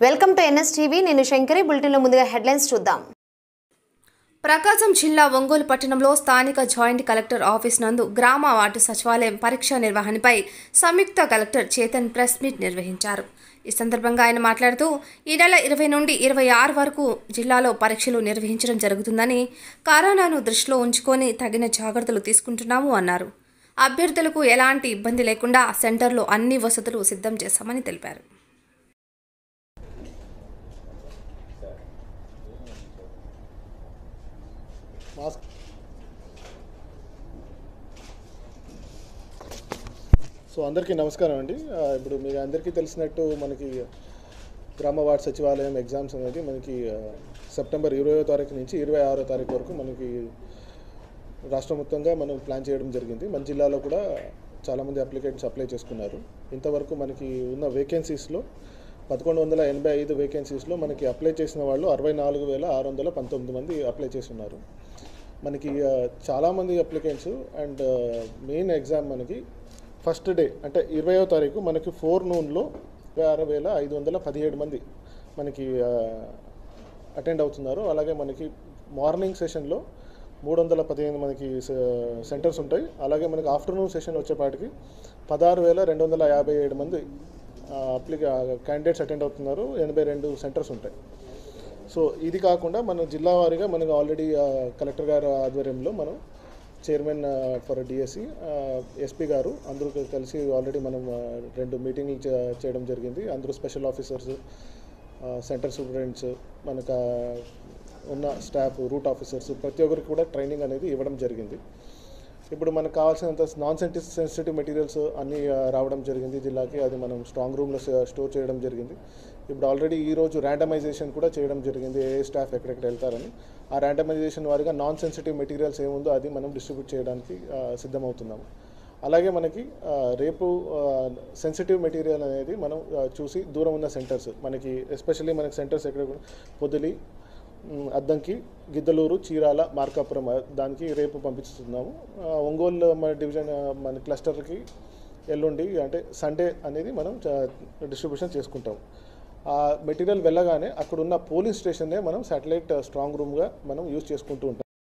welcome to NS TV నేను శంకరి బులెటిన్లో ముందుగా హెడ్లైన్స్ చూద్దాం ప్రకాశం జిల్లా ఒంగోలు పట్టణంలో స్థానిక జాయింట్ కలెక్టర్ ఆఫీస్ నందు గ్రామ వార్డు సచివాలయం పరీక్ష నిర్వహణపై సంయుక్త కలెక్టర్ చేతన్ ప్రెస్ మీట్ నిర్వహించారు ఈ సందర్భంగా ఆయన మాట్లాడుతూ ఈ నెల ఇరవై నుండి ఇరవై ఆరు వరకు జిల్లాలో పరీక్షలు నిర్వహించడం జరుగుతుందని కరోనాను దృష్టిలో ఉంచుకొని తగిన జాగ్రత్తలు తీసుకుంటున్నాము అన్నారు అభ్యర్థులకు ఎలాంటి ఇబ్బంది లేకుండా సెంటర్లో అన్ని వసతులు సిద్ధం చేశామని తెలిపారు మాస్క్ సో అందరికీ నమస్కారం అండి ఆ, ఇప్పుడు మీకు అందరికీ తెలిసినట్టు మనకి గ్రామ వార్డ్ సచివాలయం ఎగ్జామ్స్ అనేది మనకి ఆ, సెప్టెంబర్ ఇరవయో తారీఖు నుంచి ఇరవై ఆరో తారీఖు వరకు మనకి రాష్ట్ర మొత్తంగా మనం ప్లాన్ చేయడం జరిగింది మన జిల్లాలో కూడా చాలామంది అప్లికెంట్స్ అప్లై చేసుకున్నారు ఇంతవరకు మనకి ఉన్న వేకెన్సీస్లో పదకొండు వందల ఎనభై ఐదు వేకెన్సీస్లో మనకి అప్లై చేసిన వాళ్ళు అరవై నాలుగు వేల ఆరు వందల పంతొమ్మిది మంది అప్లై చేస్తున్నారు మనకి ఆ, చాలామంది అప్లికెంట్స్ అండ్ మెయిన్ ఎగ్జామ్ మనకి ఫస్ట్ డే అంటే ఇరవయో తారీఖు మనకి ఫోర్ నూన్లో ఆరు వేల ఐదు వందల పదిహేడు మంది మనకి అటెండ్ అవుతున్నారు అలాగే మనకి మార్నింగ్ సెషన్లో మూడు వందల పదిహేను మనకి సెంటర్స్ ఉంటాయి అలాగే మనకి ఆఫ్టర్నూన్ సెషన్ వచ్చేపాటికి పదహారు వేల రెండు వందల యాభై ఏడు మంది అప్లిక క్యాండిడేట్స్ అటెండ్ అవుతున్నారు ఎనభై రెండు సెంటర్స్ ఉంటాయి సో ఇది కాకుండా మన జిల్లా వారీగా మనకు ఆల్రెడీ కలెక్టర్ గారి ఆధ్వర్యంలో మనం చైర్మన్ ఫర్ డిఎస్సి ఎస్పీ గారు అందరూ కలిసి ఆల్రెడీ మనం ఆ, రెండు మీటింగ్లు చే- చేయడం జరిగింది అందరూ స్పెషల్ ఆఫీసర్స్ సెంటర్ సూపరింటెండెంట్స్ మనకు ఆ, ఉన్న స్టాఫ్ రూట్ ఆఫీసర్స్ ప్రతి ఒక్కరికి కూడా ట్రైనింగ్ అనేది ఇవ్వడం జరిగింది ఇప్పుడు మనకు కావాల్సినంత నాన్ సెంటి సెన్సిటివ్ మెటీరియల్స్ అన్నీ ఆ, రావడం జరిగింది జిల్లాకి అది మనం స్ట్రాంగ్ రూమ్లో స్టోర్ చేయడం జరిగింది ఇప్పుడు ఆల్రెడీ ఈ రోజు ర్యాండమైజేషన్ కూడా చేయడం జరిగింది ఏ ఏ స్టాఫ్ ఎక్కడెక్కడ వెళ్తారని ఆ ర్యాండమైజేషన్ వారిగా నాన్ సెన్సిటివ్ మెటీరియల్స్ ఏముందో అది మనం డిస్ట్రిబ్యూట్ చేయడానికి ఆ, సిద్ధమవుతున్నాము అలాగే మనకి ఆ, రేపు సెన్సిటివ్ మెటీరియల్ అనేది మనం ఆ, చూసి దూరం ఉన్న సెంటర్స్ మనకి ఎస్పెషల్లీ మనకి సెంటర్స్ ఎక్కడ కూడా పొదిలి మ్, అద్దంకి గిద్దలూరు చీరాల మార్కాపురం ఆ, దానికి రేపు పంపిస్తున్నాము ఆ, ఒంగోలు మన డివిజన్ ఆ, మన క్లస్టర్కి ఎల్లుండి అంటే సండే అనేది మనం డిస్ట్రిబ్యూషన్ చేసుకుంటాం ఆ మెటీరియల్ వెళ్ళగానే అక్కడున్న పోలింగ్ స్టేషన్నే మనం శాటిలైట్ స్ట్రాంగ్ రూమ్గా మనం యూజ్ చేసుకుంటూ ఉంటాం